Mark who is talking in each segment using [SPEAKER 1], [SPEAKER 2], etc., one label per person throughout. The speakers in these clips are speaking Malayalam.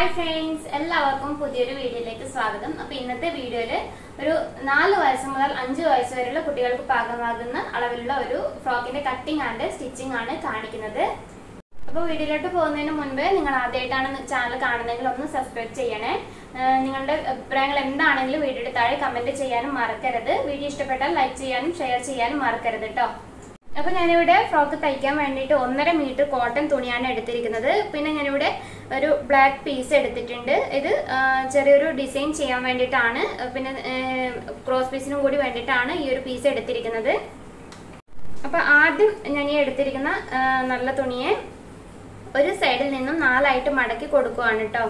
[SPEAKER 1] ഹായ് ഫ്രണ്ട്സ് എല്ലാവർക്കും പുതിയൊരു വീഡിയോയിലേക്ക് സ്വാഗതം അപ്പൊ ഇന്നത്തെ വീഡിയോയില് ഒരു നാല് വയസ്സ് മുതൽ അഞ്ച് വയസ്സ് വരെയുള്ള കുട്ടികൾക്ക് പാകമാകുന്ന അളവിലുള്ള ഒരു ഫ്രോക്കിന്റെ കട്ടിംഗ് ആൻഡ് സ്റ്റിച്ചിങ് ആണ് കാണിക്കുന്നത് അപ്പോൾ വീഡിയോയിലോട്ട് പോകുന്നതിന് മുൻപ് നിങ്ങൾ ആദ്യമായിട്ടാണ് ചാനൽ കാണുന്നതെങ്കിൽ ഒന്ന് സബ്സ്ക്രൈബ് ചെയ്യണേ ഏഹ് നിങ്ങളുടെ അഭിപ്രായങ്ങൾ എന്താണെങ്കിലും വീഡിയോയുടെ താഴെ കമന്റ് ചെയ്യാനും മറക്കരുത് വീഡിയോ ഇഷ്ടപ്പെട്ടാൽ ലൈക്ക് ചെയ്യാനും ഷെയർ ചെയ്യാനും മറക്കരുത് കേട്ടോ അപ്പൊ ഞാനിവിടെ ഫ്രോക്ക് തയ്ക്കാൻ വേണ്ടിയിട്ട് ഒന്നര മീറ്റർ കോട്ടൺ തുണിയാണ് എടുത്തിരിക്കുന്നത് പിന്നെ ഞാനിവിടെ ഒരു ബ്ലാക്ക് പീസ് എടുത്തിട്ടുണ്ട് ഇത് ആ, ചെറിയൊരു ഡിസൈൻ ചെയ്യാൻ വേണ്ടിയിട്ടാണ് പിന്നെ ക്രോസ് പീസിനും കൂടി വേണ്ടിയിട്ടാണ് ഈ ഒരു പീസ് എടുത്തിരിക്കുന്നത് അപ്പൊ ആദ്യം ഞാൻ ഈ എടുത്തിരിക്കുന്ന ആ, നല്ല തുണിയെ ഒരു സൈഡിൽ നിന്നും നാലായിട്ട് മടക്കി കൊടുക്കുവാണ് കേട്ടോ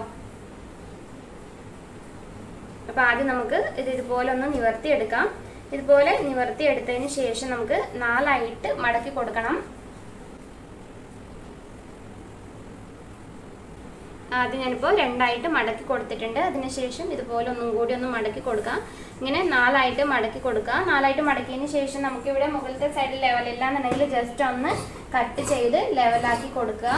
[SPEAKER 1] അപ്പൊ ആദ്യം നമുക്ക് ഇത് ഇതുപോലെ ഒന്ന് നിവർത്തിയെടുക്കാം ഇതുപോലെ നിവർത്തി എടുത്തതിന് ശേഷം നമുക്ക് നാലായിട്ട് മടക്കി കൊടുക്കണം ആദ്യം ഞാനിപ്പോൾ രണ്ടായിട്ട് മടക്കി കൊടുത്തിട്ടുണ്ട് അതിനുശേഷം ഇതുപോലെ ഒന്നും കൂടി ഒന്ന് മടക്കി കൊടുക്കാം ഇങ്ങനെ നാലായിട്ട് മടക്കി കൊടുക്കാം നാലായിട്ട് മടക്കിയതിന് ശേഷം നമുക്ക് ഇവിടെ മുകളിലത്തെ സൈഡിൽ ലെവലില്ല എന്നുണ്ടെങ്കിൽ ജസ്റ്റ് ഒന്ന് കട്ട് ചെയ്ത് ലെവലാക്കി കൊടുക്കുക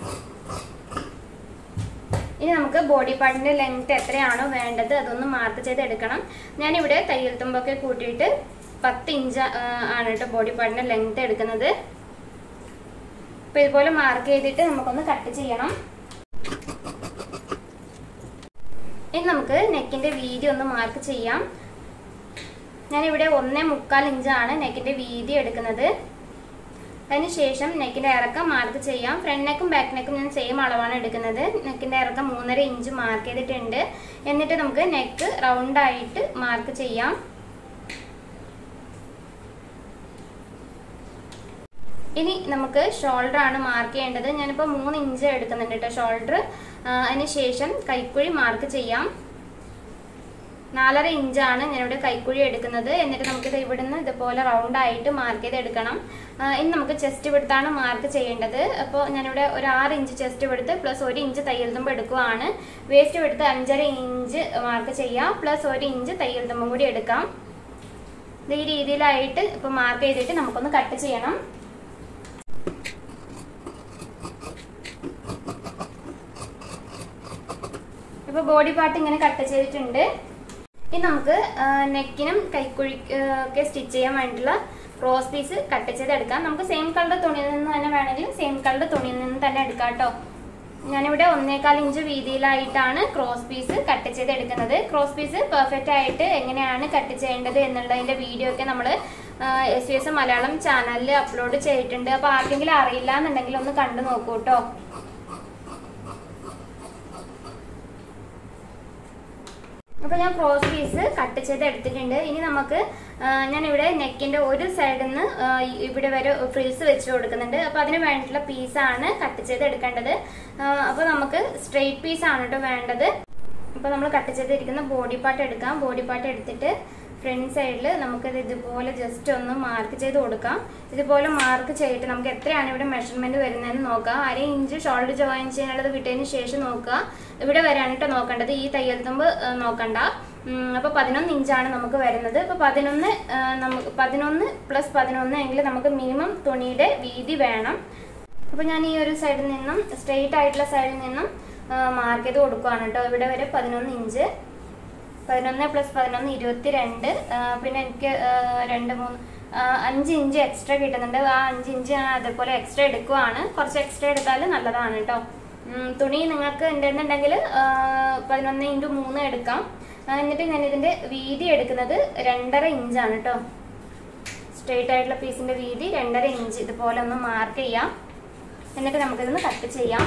[SPEAKER 1] ഇനി നമുക്ക് ബോഡി പാർട്ടിന്റെ ലെങ്ത് എത്രയാണോ വേണ്ടത് അതൊന്ന് മാർക്ക് ചെയ്ത് എടുക്കണം ഞാനിവിടെ തയ്യൽ തുമ്പൊക്കെ കൂട്ടിയിട്ട് പത്ത് ഇഞ്ച് ആ, ആണ് കേട്ടോ ബോഡി പാർട്ടിന്റെ ലെങ്ത് എടുക്കുന്നത് അപ്പൊ ഇതുപോലെ മാർക്ക് ചെയ്തിട്ട് നമുക്കൊന്ന് കട്ട് ചെയ്യണം ഇനി നമുക്ക് നെക്കിന്റെ വീതി ഒന്ന് മാർക്ക് ചെയ്യാം ഞാനിവിടെ ഒന്നേ മുക്കാൽ ഇഞ്ചാണ് നെക്കിന്റെ വീതി എടുക്കുന്നത് അതിനുശേഷം നെക്കിന്റെ ഇറക്കം മാർക്ക് ചെയ്യാം ഫ്രണ്ട് നെക്കും ബാക്ക് നെക്കും ഞാൻ സെയിം അളവാണ് എടുക്കുന്നത് നെക്കിന്റെ ഇറക്കം മൂന്നര ഇഞ്ച് മാർക്ക് ചെയ്തിട്ടുണ്ട് എന്നിട്ട് നമുക്ക് നെക്ക് റൗണ്ട് ആയിട്ട് മാർക്ക് ചെയ്യാം ഇനി നമുക്ക് ഷോൾഡർ ആണ് മാർക്ക് ചെയ്യേണ്ടത് ഞാനിപ്പോൾ മൂന്ന് ഇഞ്ച് എടുക്കുന്നുണ്ട് കേട്ടോ ഷോൾഡർ അതിന് ശേഷം കൈക്കുഴി മാർക്ക് ചെയ്യാം നാലര ഇഞ്ചാണ് ഞാനിവിടെ കൈക്കുഴി എടുക്കുന്നത് എന്നിട്ട് നമുക്കിത് ഇവിടുന്ന് ഇതുപോലെ റൗണ്ട് ആയിട്ട് മാർക്ക് ചെയ്ത് എടുക്കണം ആ, ഇനി നമുക്ക് ചെസ്റ്റ് വിടുത്താണ് മാർക്ക് ചെയ്യേണ്ടത് അപ്പോൾ ഞാനിവിടെ ഒരു ആറ് ഇഞ്ച് ചെസ്റ്റ് വിടുത്ത് പ്ലസ് ഒരു ഇഞ്ച് തയ്യൽ തുമ്പ് എടുക്കുവാണ് വേസ്റ്റ് വിടുത്ത് അഞ്ചര ഇഞ്ച് മാർക്ക് ചെയ്യാം പ്ലസ് ഒരു ഇഞ്ച് തയ്യൽ തുമ്പും കൂടി എടുക്കാം ഇത് ഈ രീതിയിലായിട്ട് ഇപ്പോൾ മാർക്ക് ചെയ്തിട്ട് നമുക്കൊന്ന് കട്ട് ചെയ്യണം ഇപ്പൊ ബോഡി പാർട്ട് ഇങ്ങനെ കട്ട് ചെയ്തിട്ടുണ്ട് ഇനി നമുക്ക് നെക്കിനും കൈക്കുഴി ഒക്കെ സ്റ്റിച്ച് ചെയ്യാൻ വേണ്ടിയിട്ടുള്ള ക്രോസ് പീസ് കട്ട് ചെയ്തെടുക്കാം നമുക്ക് സെയിം കളർ തുണിയിൽ നിന്ന് തന്നെ വേണമെങ്കിൽ സെയിം കളർ തുണിയിൽ നിന്ന് തന്നെ എടുക്കാം കേട്ടോ ഞാനിവിടെ ഒന്നേകാൽ ഇഞ്ച് വീതിയിലായിട്ടാണ് ക്രോസ് പീസ് കട്ട് ചെയ്തെടുക്കുന്നത് ക്രോസ് പീസ് പെർഫെക്റ്റ് ആയിട്ട് എങ്ങനെയാണ് കട്ട് ചെയ്യേണ്ടത് എന്നുള്ളതിന്റെ വീഡിയോ ഒക്കെ നമ്മൾ എസ് എസ് മലയാളം ചാനലിൽ അപ്ലോഡ് ചെയ്തിട്ടുണ്ട് അപ്പോൾ ആർക്കെങ്കിലും അറിയില്ല എന്നുണ്ടെങ്കിൽ ഒന്ന് കണ്ടു നോക്കൂ കേട്ടോ അപ്പൊ ഞാൻ ക്രോസ് പീസ് കട്ട് ചെയ്ത് എടുത്തിട്ടുണ്ട് ഇനി നമുക്ക് ഞാൻ ഇവിടെ നെക്കിന്റെ ഒരു സൈഡിൽ നിന്ന് ഇവിടെ വരെ ഫ്രിൽസ് വെച്ച് കൊടുക്കുന്നുണ്ട് അപ്പൊ അതിന് വേണ്ടിയിട്ടുള്ള പീസാണ് കട്ട് ചെയ്ത് എടുക്കേണ്ടത് ആ, അപ്പൊ നമുക്ക് സ്ട്രെയിറ്റ് പീസ് ആണ് കേട്ടോ വേണ്ടത് അപ്പൊ നമ്മൾ കട്ട് ചെയ്തിരിക്കുന്ന ബോഡി പാർട്ട് എടുക്കാം ബോഡി പാർട്ട് എടുത്തിട്ട് ഫ്രണ്ട് സൈഡിൽ നമുക്കിത് ഇതുപോലെ ജസ്റ്റ് ഒന്ന് മാർക്ക് ചെയ്ത് കൊടുക്കാം ഇതുപോലെ മാർക്ക് ചെയ്തിട്ട് നമുക്ക് എത്രയാണ് ഇവിടെ മെഷർമെന്റ് വരുന്നതെന്ന് നോക്കാം അര ഇഞ്ച് ഷോൾഡർ ജോയിൻ ചെയ്യാനുള്ളത് വിട്ടതിന് ശേഷം നോക്കുക ഇവിടെ വരാണ് കേട്ടോ നോക്കേണ്ടത് ഈ തയ്യൽ തുമ്പ് ആ, നോക്കണ്ട ഉം, അപ്പൊ പതിനൊന്ന് ഇഞ്ചാണ് നമുക്ക് വരുന്നത് അപ്പൊ പതിനൊന്ന് ആ, നമുക്ക് പതിനൊന്ന് പ്ലസ് പതിനൊന്ന് എങ്കിൽ നമുക്ക് മിനിമം തുണിയുടെ വീതി വേണം അപ്പൊ ഞാൻ ഈ ഒരു സൈഡിൽ നിന്നും സ്ട്രെയിറ്റ് ആയിട്ടുള്ള സൈഡിൽ നിന്നും മാർക്ക് ചെയ്ത് കൊടുക്കുകയാണ് കേട്ടോ ഇവിടെ വരെ പതിനൊന്ന് ഇഞ്ച് പതിനൊന്ന് പ്ലസ് പതിനൊന്ന് ഇരുപത്തി രണ്ട് പിന്നെ എനിക്ക് ആ, രണ്ട് മൂന്ന് ആ, അഞ്ച് ഇഞ്ച് എക്സ്ട്രാ കിട്ടുന്നുണ്ട് ആ അഞ്ച് ഇഞ്ച് ഞാൻ അതേപോലെ എക്സ്ട്രാ എടുക്കുവാണ് കുറച്ച് എക്സ്ട്രാ എടുത്താൽ നല്ലതാണ് കേട്ടോ ഉം, തുണി നിങ്ങൾക്ക് ഉണ്ടെന്നുണ്ടെങ്കിൽ പതിനൊന്ന് ഇൻറ്റു മൂന്ന് എടുക്കാം ആ, എന്നിട്ട് ഞാൻ ഇതിന്റെ വീതി എടുക്കുന്നത് രണ്ടര ഇഞ്ചാണ് കേട്ടോ സ്ട്രെയിറ്റ് ആയിട്ടുള്ള പീസിന്റെ വീതി രണ്ടര ഇഞ്ച് ഇതുപോലെ ഒന്ന് മാർക്ക് ചെയ്യാം എന്നിട്ട് നമുക്കിതൊന്ന് കട്ട് ചെയ്യാം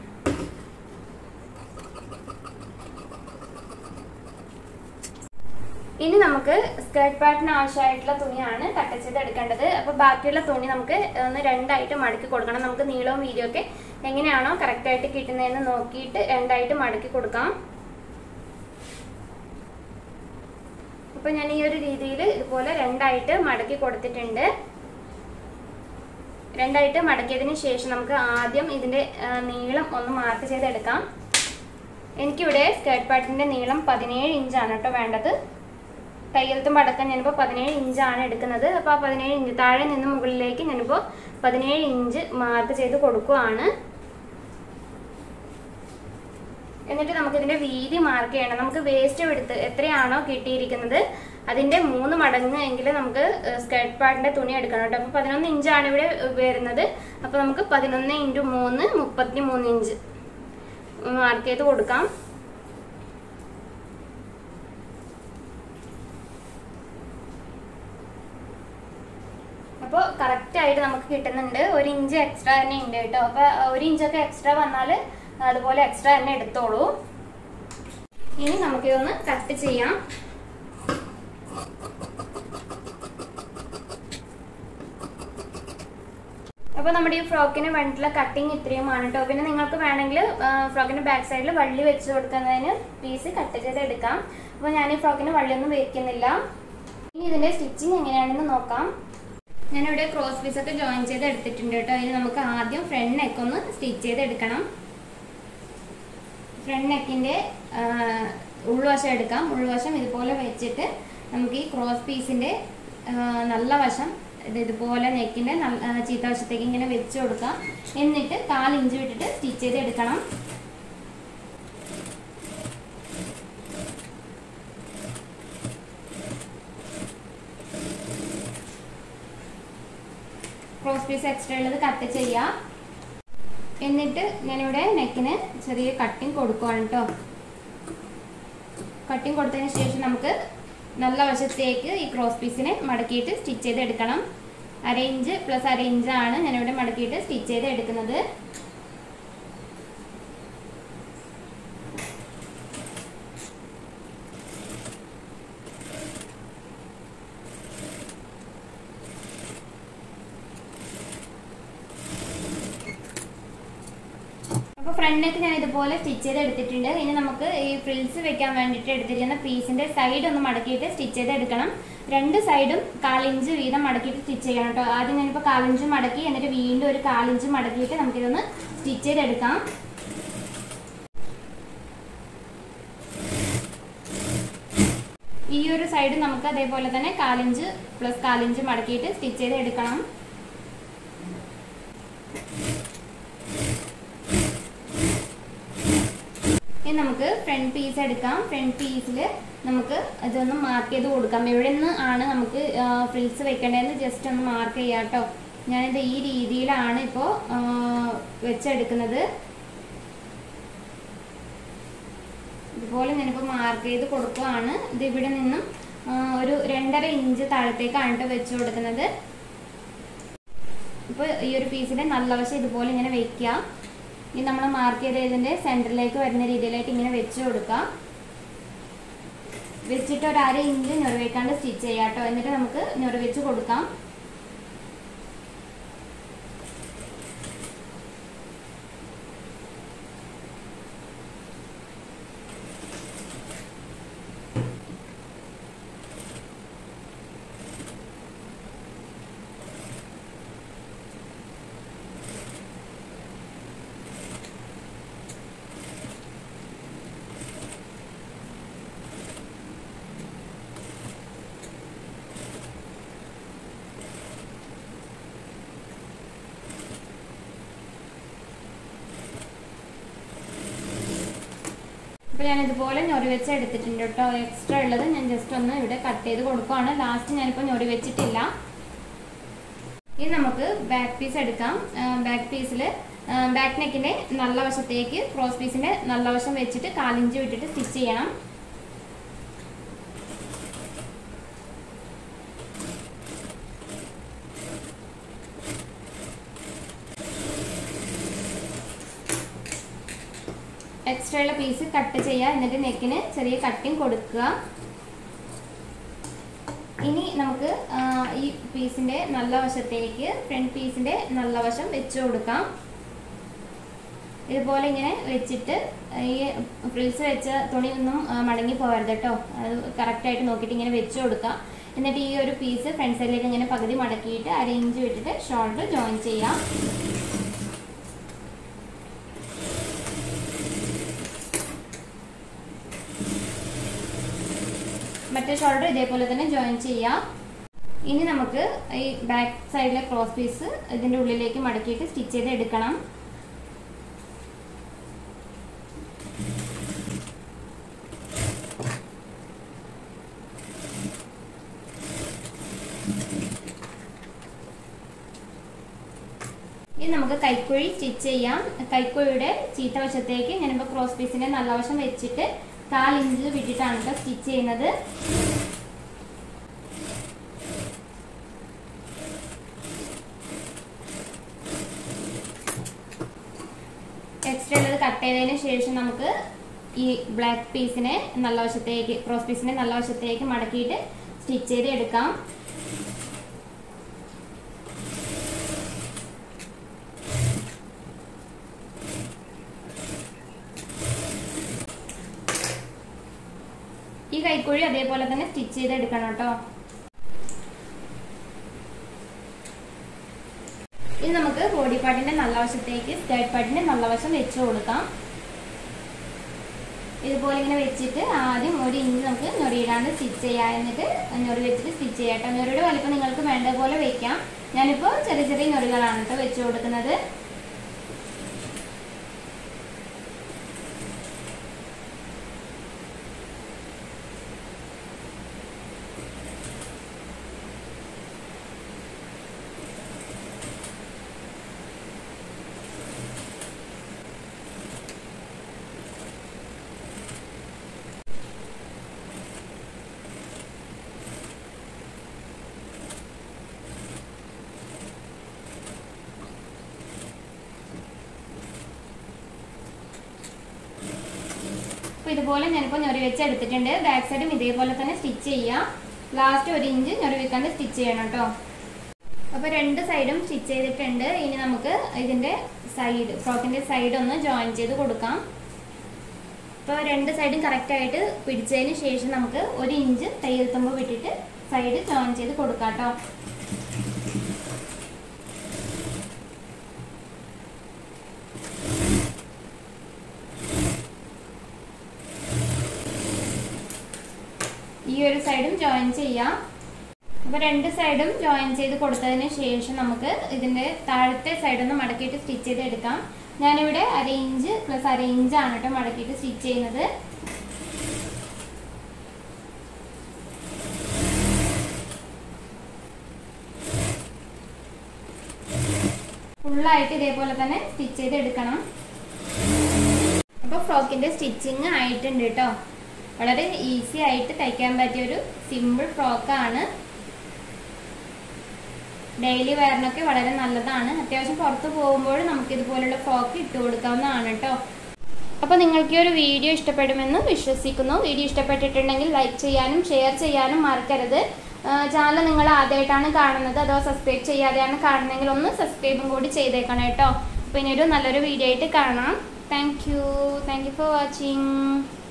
[SPEAKER 1] ഇനി നമുക്ക് സ്കേർട്ട് പാർട്ടിന് ആവശ്യമായിട്ടുള്ള തുണിയാണ് കട്ട് ചെയ്ത് എടുക്കേണ്ടത് അപ്പൊ ബാക്കിയുള്ള തുണി നമുക്ക് ഒന്ന് രണ്ടായിട്ട് മടക്കി കൊടുക്കണം നമുക്ക് നീളവും വീതിയും ഒക്കെ എങ്ങനെയാണോ കറക്റ്റ് ആയിട്ട് കിട്ടുന്നതെന്ന് നോക്കിയിട്ട് രണ്ടായിട്ട് മടക്കി കൊടുക്കാം അപ്പൊ ഞാൻ ഈ ഒരു രീതിയിൽ ഇതുപോലെ രണ്ടായിട്ട് മടക്കി കൊടുത്തിട്ടുണ്ട് രണ്ടായിട്ട് മടക്കിയതിന് ശേഷം നമുക്ക് ആദ്യം ഇതിന്റെ ആ, നീളം ഒന്ന് മാർക്ക് ചെയ്തെടുക്കാം എനിക്കിവിടെ സ്കേർട്ട് പാർട്ടിന്റെ നീളം പതിനേഴ് ഇഞ്ചാണ് കേട്ടോ വേണ്ടത് തയ്യലത്തും അടക്കം ഞാനിപ്പോൾ പതിനേഴ് ഇഞ്ചാണ് എടുക്കുന്നത് അപ്പോൾ ആ പതിനേഴ് ഇഞ്ച് താഴെ നിന്ന് മുകളിലേക്ക് ഞാനിപ്പോൾ പതിനേഴ് ഇഞ്ച് മാർക്ക് ചെയ്ത് കൊടുക്കുവാണ് എന്നിട്ട് നമുക്ക് ഇതിന്റെ വീതി മാർക്ക് ചെയ്യണം നമുക്ക് വേസ്റ്റ് എടുത്ത് എത്രയാണോ കിട്ടിയിരിക്കുന്നത് അതിന്റെ മൂന്ന് മടങ്ങ് എങ്കിലും നമുക്ക് സ്കേർട്ട് പാർട്ടിന്റെ തുണി എടുക്കണം കേട്ടോ അപ്പൊ പതിനൊന്ന് ഇഞ്ചാണ് ഇവിടെ വരുന്നത് അപ്പൊ നമുക്ക് പതിനൊന്ന് ഇൻറ്റു മൂന്ന് മുപ്പത്തി മൂന്ന് ഇഞ്ച് മാർക്ക് ചെയ്ത് കൊടുക്കാം അപ്പോൾ കറക്റ്റ് ആയിട്ട് നമുക്ക് കിട്ടുന്നുണ്ട് ഒരു ഇഞ്ച് എക്സ്ട്രാ തന്നെ ഉണ്ട് കേട്ടോ അപ്പൊ ഒരു ഇഞ്ചൊക്കെ എക്സ്ട്രാ വന്നാൽ അതുപോലെ എക്സ്ട്രാ തന്നെ എടുത്തോളൂ ഇനി നമുക്ക് ഇതൊന്ന് കട്ട് ചെയ്യാം അപ്പൊ നമ്മുടെ ഈ ഫ്രോക്കിന് വേണ്ടിയിട്ടുള്ള കട്ടിങ് ഇത്രയുമാണ് കേട്ടോ പിന്നെ നിങ്ങൾക്ക് വേണമെങ്കിൽ ഫ്രോക്കിന്റെ ബാക്ക് സൈഡിൽ വള്ളി വെച്ച് കൊടുക്കുന്നതിന് പീസ് കട്ട് ചെയ്ത് എടുക്കാം അപ്പൊ ഞാൻ ഈ ഫ്രോക്കിന് വള്ളിയൊന്നും വെക്കുന്നില്ല ഇനി ഇതിന്റെ സ്റ്റിച്ചിങ് എങ്ങനെയാണെന്ന് നോക്കാം ഞാനിവിടെ ക്രോസ് പീസ് ഒക്കെ ജോയിൻ ചെയ്ത് എടുത്തിട്ടുണ്ട് കേട്ടോ ഇനി നമുക്ക് ആദ്യം ഫ്രണ്ട് നെക്ക് ഒന്ന് സ്റ്റിച്ച് ചെയ്ത് എടുക്കണം ഫ്രണ്ട് നെക്കിന്റെ ഉൾവശം എടുക്കാം ഉൾവശം ഇതുപോലെ വെച്ചിട്ട് നമുക്ക് ഈ ക്രോസ് പീസിന്റെ നല്ല വശം ഇത് ഇതുപോലെ നെക്കിന്റെ നല്ല ചീത്ത വശത്തേക്ക് ഇങ്ങനെ വെച്ച് കൊടുക്കാം എന്നിട്ട് കാൽ ഇഞ്ച് വിട്ടിട്ട് സ്റ്റിച്ച് ചെയ്ത് എടുക്കണം ക്രോസ് പീസ് എക്സ്ട്രാ ഉള്ളത് കട്ട് ചെയ്യാം എന്നിട്ട് ഞാനിവിടെ നെക്കിന് ചെറിയ കട്ടിങ് കൊടുക്കുവാണ് കേട്ടോ കട്ടിങ് കൊടുത്തതിന് ശേഷം നമുക്ക് നല്ല വശത്തേക്ക് ഈ ക്രോസ് പീസിനെ മടക്കിയിട്ട് സ്റ്റിച്ച് ചെയ്ത് എടുക്കണം അര ഇഞ്ച് പ്ലസ് അര ഇഞ്ചാണ് ഞാനിവിടെ മടക്കിയിട്ട് സ്റ്റിച്ച് ചെയ്ത് എടുക്കുന്നത് അപ്പൊ ഫ്രണ്ട് നെക്ക് ഞാൻ ഇതുപോലെ സ്റ്റിച്ച് ചെയ്ത് എടുത്തിട്ടുണ്ട് ഇനി നമുക്ക് ഈ ഫ്രിൽസ് വെക്കാൻ വേണ്ടിയിട്ട് എടുത്തിരിക്കുന്ന പീസിന്റെ സൈഡ് ഒന്ന് മടക്കിയിട്ട് സ്റ്റിച്ച് ചെയ്ത് എടുക്കണം രണ്ട് സൈഡും കാലിഞ്ച് വീതം മടക്കിയിട്ട് സ്റ്റിച്ച് ചെയ്യണം കേട്ടോ ആദ്യം ഞാനിപ്പോ കാലിഞ്ച് മടക്കി എന്നിട്ട് വീണ്ടും ഒരു കാലിഞ്ച് മടക്കിയിട്ട് നമുക്കിതൊന്ന് സ്റ്റിച്ച് ചെയ്തെടുക്കാം ഈ ഒരു സൈഡ് നമുക്ക് അതേപോലെ തന്നെ കാലിഞ്ച് പ്ലസ് കാലിഞ്ച് മടക്കിയിട്ട് സ്റ്റിച്ച് ചെയ്ത് എടുക്കണം ഇനി നമുക്ക് ഫ്രണ്ട് പീസ് എടുക്കാം ഫ്രണ്ട് പീസിൽ നമുക്ക് ഇതൊന്ന് മാർക്ക് ചെയ്ത് കൊടുക്കാം എവിടെ നിന്ന് ആണ് നമുക്ക് ഫ്രിൽസ് വെക്കേണ്ടതെന്ന് ജസ്റ്റ് ഒന്ന് മാർക്ക് ചെയ്യാം കേട്ടോ ഞാനിത് ഈ രീതിയിലാണ് ഇപ്പോൾ വെച്ചെടുക്കുന്നത് ഇതുപോലെ ഞാനിപ്പോൾ മാർക്ക് ചെയ്ത് കൊടുക്കുകയാണ് ഇത് ഇവിടെ നിന്നും ഒരു രണ്ടര ഇഞ്ച് താഴത്തേക്കാണ് കേട്ടോ വെച്ച് കൊടുക്കുന്നത് ഇപ്പോൾ ഈ ഒരു പീസിന്റെ നല്ല വശം ഇതുപോലെ ഇങ്ങനെ വെക്കുക ഇനി നമ്മൾ മാർക്ക് ചെയ്ത ഇതിന്റെ സെന്ററിലേക്ക് വരുന്ന രീതിയിലായിട്ട് ഇങ്ങനെ വെച്ച് കൊടുക്കാം വെച്ചിട്ട് ഒരു അര ഇഞ്ച് ഞൊറവെക്കാണ്ട് സ്റ്റിച്ച് ചെയ്യാം കേട്ടോ എന്നിട്ട് നമുക്ക് ഞൊറവെച്ച് കൊടുക്കാം അപ്പോൾ ഞാൻ ഇതുപോലെ ഞൊറി വെച്ച് എടുത്തിട്ടുണ്ട് കേട്ടോ എക്സ്ട്രാ ഉള്ളത് ഞാൻ ജസ്റ്റ് ഒന്ന് ഇവിടെ കട്ട് ചെയ്ത് കൊടുക്കുവാണ് ലാസ്റ്റ് ഞാനിപ്പോൾ ഞൊറി വെച്ചിട്ടില്ല ഇനി നമുക്ക് ബാക്ക് പീസ് എടുക്കാം ബാക്ക് പീസിൽ ബാക്ക് നെക്കിന്റെ നല്ല വശത്തേക്ക് ക്രോസ് പീസിന്റെ നല്ല വശം വെച്ചിട്ട് കാലിഞ്ച് വിട്ടിട്ട് സ്റ്റിച്ച് ചെയ്യണം എക്സ്ട്രാ ഉള്ള പീസ് കട്ട് ചെയ്യുക എന്നിട്ട് നെക്കിന് ചെറിയ കട്ടിങ് കൊടുക്കുക ഇനി നമുക്ക് ആ, ഈ പീസിന്റെ നല്ല വശത്തേക്ക് ഫ്രണ്ട് പീസിന്റെ നല്ല വശം വെച്ചു കൊടുക്കാം ഇതുപോലെ ഇങ്ങനെ വെച്ചിട്ട് ഈ ഫ്രിൽസ് വെച്ച തുണി ഒന്നും ആ, മടങ്ങി പോകരുത് കേട്ടോ അത് കറക്റ്റ് ആയിട്ട് നോക്കിയിട്ട് ഇങ്ങനെ വെച്ചു കൊടുക്കാം എന്നിട്ട് ഈ ഒരു പീസ് ഫ്രണ്ട് സൈഡിലേക്ക് ഇങ്ങനെ പകുതി മടക്കിയിട്ട് അരയിഞ്ച് വിട്ടിട്ട് ഷോൾഡർ ജോയിൻ ചെയ്യാം മറ്റേ ഷോൾഡർ ഇതേപോലെ തന്നെ ജോയിൻ ചെയ്യാം ഇനി നമുക്ക് ഈ ബാക്ക് സൈഡിലെ ക്രോസ് പീസ് ഇതിന്റെ ഉള്ളിലേക്ക് മടക്കിയിട്ട് സ്റ്റിച്ച് ചെയ്ത് എടുക്കണം നമുക്ക് കൈക്കുഴി സ്റ്റിച്ച് ചെയ്യാം കൈക്കുഴിയുടെ ചീത്ത വശത്തേക്ക് ഞാനിപ്പോൾ ക്രോസ് പീസിന്റെ നല്ല വശം വെച്ചിട്ട് കാൽ ഇഞ്ച് വിട്ടിട്ടാണ് കേട്ടോ സ്റ്റിച്ച് ചെയ്യുന്നത് എക്സ്ട്രാ ഉള്ളത് കട്ട് ചെയ്തതിന് ശേഷം നമുക്ക് ഈ ബ്ലാക്ക് പീസിനെ നല്ല വശത്തേക്ക് ക്രോസ് പീസിനെ നല്ല വശത്തേക്ക് മടക്കിയിട്ട് സ്റ്റിച്ച് ചെയ്ത് എടുക്കാം ഈ കൈക്കുഴി അതേപോലെ തന്നെ സ്റ്റിച്ച് ചെയ്ത് എടുക്കണം കേട്ടോ ഇനി നമുക്ക് ബോഡി പാർട്ടിന്റെ നല്ല വശത്തേക്ക് സ്കേർട്ട് പാർട്ടിന്റെ നല്ല വശം വെച്ച് കൊടുക്കാം ഇതുപോലെ ഇങ്ങനെ വെച്ചിട്ട് ആദ്യം ഒരു ഇഞ്ച് നമുക്ക് ഞൊറിയിടാണ്ട് സ്റ്റിച്ച് ചെയ്യാം എന്നിട്ട് ഞൊറി വെച്ചിട്ട് സ്റ്റിച്ച് ചെയ്യാം കേട്ടോ ഞൊറിയുടെ വലിപ്പം നിങ്ങൾക്ക് വേണ്ട പോലെ വെക്കാം ഞാനിപ്പോൾ ചെറിയ ചെറിയ ഞൊറികളാണ് കേട്ടോ വെച്ച് കൊടുക്കുന്നത് അപ്പൊ ഇതുപോലെ ഞാനിപ്പോൾ ഞൊറി വെച്ച് എടുത്തിട്ടുണ്ട് ബാക്ക് സൈഡും ഇതേപോലെ തന്നെ സ്റ്റിച്ച് ചെയ്യാം ലാസ്റ്റ് ഒരു ഇഞ്ച് ഞൊറി വെക്കാണ്ട് സ്റ്റിച്ച് ചെയ്യണം കേട്ടോ അപ്പൊ രണ്ട് സൈഡും സ്റ്റിച്ച് ചെയ്തിട്ടുണ്ട് ഇനി നമുക്ക് ഇതിന്റെ സൈഡ് ഫ്രോക്കിന്റെ സൈഡ് ഒന്ന് ജോയിൻ ചെയ്ത് കൊടുക്കാം അപ്പോൾ രണ്ട് സൈഡും കറക്റ്റ് ആയിട്ട് പിടിച്ചതിന് ശേഷം നമുക്ക് ഒരു ഇഞ്ച് തയ്യൽ തുമ്പ് വിട്ടിട്ട് സൈഡ് ജോയിൻ ചെയ്ത് കൊടുക്കാം കേട്ടോ ഈ ഒരു സൈഡും ജോയിൻ ചെയ്യാം അപ്പൊ രണ്ട് സൈഡും ജോയിൻ ചെയ്ത് കൊടുത്തതിന് ശേഷം നമുക്ക് ഇതിന്റെ താഴത്തെ സൈഡ് ഒന്ന് മടക്കിയിട്ട് സ്റ്റിച്ച് ചെയ്ത് എടുക്കാം ഞാനിവിടെ അര ഇഞ്ച് പ്ലസ് അര ഇഞ്ചാണ് കേട്ടോ മടക്കിയിട്ട് സ്റ്റിച്ച് ചെയ്യുന്നത് ഫുള്ളായിട്ട് ഇതേപോലെ തന്നെ സ്റ്റിച്ച് ചെയ്ത് എടുക്കണം അപ്പൊ ഫ്രോക്കിന്റെ സ്റ്റിച്ചിങ് ആയിട്ടുണ്ട് കേട്ടോ വളരെ ഈസി ആയിട്ട് തയ്ക്കാൻ പറ്റിയ ഒരു സിമ്പിൾ ഫ്രോക്കാണ് ഡെയിലി വെയറിനൊക്കെ വളരെ നല്ലതാണ് അത്യാവശ്യം പുറത്ത് പോകുമ്പോൾ നമുക്ക് ഇതുപോലുള്ള ഫ്രോക്ക് ഇട്ട് കൊടുക്കാവുന്നതാണ് കേട്ടോ അപ്പോൾ നിങ്ങൾക്ക് ഈ ഒരു വീഡിയോ ഇഷ്ടപ്പെടുമെന്ന് വിശ്വസിക്കുന്നു വീഡിയോ ഇഷ്ടപ്പെട്ടിട്ടുണ്ടെങ്കിൽ ലൈക്ക് ചെയ്യാനും ഷെയർ ചെയ്യാനും മറക്കരുത് ചാനൽ നിങ്ങൾ ആദ്യമായിട്ടാണ് കാണുന്നത് അതോ സബ്സ്ക്രൈബ് ചെയ്യാതെയാണ് കാണുന്നതെങ്കിൽ ഒന്ന് സബ്സ്ക്രൈബും കൂടി ചെയ്തേക്കണം കേട്ടോ അപ്പോൾ ഇനി ഒരു നല്ലൊരു വീഡിയോ ആയിട്ട് കാണാം thank you thank you for watching